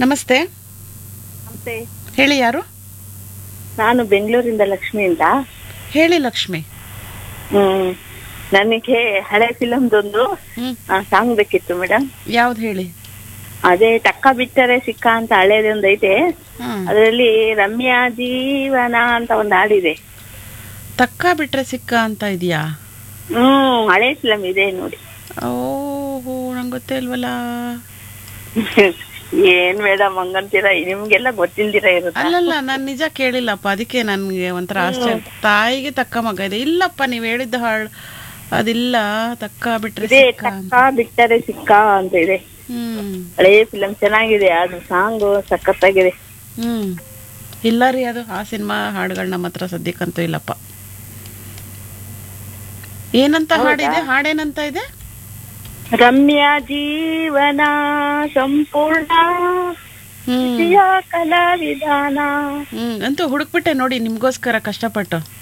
ನಮಸ್ತೆ ನಮಸ್ತೆ ಹೇಳಿ ಯಾರು ನಾನು ಬೆಂಗಳೂರಿಂದ ಲಕ್ಷ್ಮಿ ಅಂತ ಹೇಳಿ ಲಕ್ಷ್ಮಿ ಹ್ಮ್ ನನಗೆ ಹಳೆ ಫಿಲಮ್ದೊಂದು ಹ್ಮ್ ಸಾಂಗ್ ಬೇಕಿತ್ತು ಮೇಡಮ್ ಯಾವ್ದು ಹೇಳಿ ಅದೇ ಟಕ್ಕ ಬಿಟ್ಟರೆ ಸಿಕ್ಕ ಅಂತ ಹಳೇದೊಂದು ಐತೆ ಹ್ಮ್ ಅದರಲ್ಲಿ ರಮ್ಯಾ ಜೀವನ ಅಂತ ಒಂದು ಹಾಡಿದೆ ತಕ್ಕ ಬಿಟ್ರೆ ಸಿಕ್ಕ ಅಂತ ಇದೆಯಾ ಹ್ಮ್ ಹಳೆ ಫಿಲಮ್ ಇದೆ ನೋಡಿ ಓಹೋ ನಂಗೆ ಗೊತ್ತೇ ಇಲ್ವಲ್ಲ ಏನ್ ಮೇಡಮ್ ಹಂಗಂತೀರ ನಿಮ್ಗೆಲ್ಲ ಗೊತ್ತಿಲ್ದಿರ ಇರುತ್ತೆ ಅಲ್ಲಲ್ಲ ನಾನು ನಿಜ ಕೇಳಿಲ್ಲಪ್ಪ ಅದಕ್ಕೆ ನನಗೆ ಒಂಥರ ಆಶ್ಚರ್ಯ ತಾಯಿಗೆ ತಕ್ಕ ಮಗ ಇದೆ ಇಲ್ಲಪ್ಪ ನೀವು ಹೇಳಿದ್ದ ಹಾಳು ಅದಿಲ್ಲ ತಕ್ಕ ಬಿಟ್ರೆ ಇದೆ ಸಿಕ್ಕ ಅಂತ. ಟಕ್ಕ ಬಿಟ್ಟರೆ ಸಿಕ್ಕ ಅಂತ ಇದೆ ಹ್ಮ್ ಹಳೆ ಫಿಲಮ್ ಚೆನ್ನಾಗಿದೆ ಅದು ಸಾಂಗ್ ಸಖತ್ತಾಗಿದೆ ಹ್ಮ್ ಇಲ್ಲ ರೀ ಅದು ಆ ಸಿನಿಮಾ ಹಾಡುಗಳು ನಮ್ಮ ಹತ್ರ ಸದ್ಯಕ್ಕಂತೂ ಇಲ್ಲಪ್ಪ ಏನಂತ ಹಾಡಿದೆ ಹಾಡೇನಂತ ಇದೆ ರಮ್ಯಾ ಜೀವನ ಸಂಪೂರ್ಣ ಹ್ಮ್ ಪ್ರಿಯ ಕಲಾವಿಧಾನ ಹ್ಮ್ ಅಂತೂ ಹುಡುಕ್ಬಿಟ್ಟೆ ನೋಡಿ ನಿಮ್ಗೋಸ್ಕರ ಕಷ್ಟಪಟ್ಟು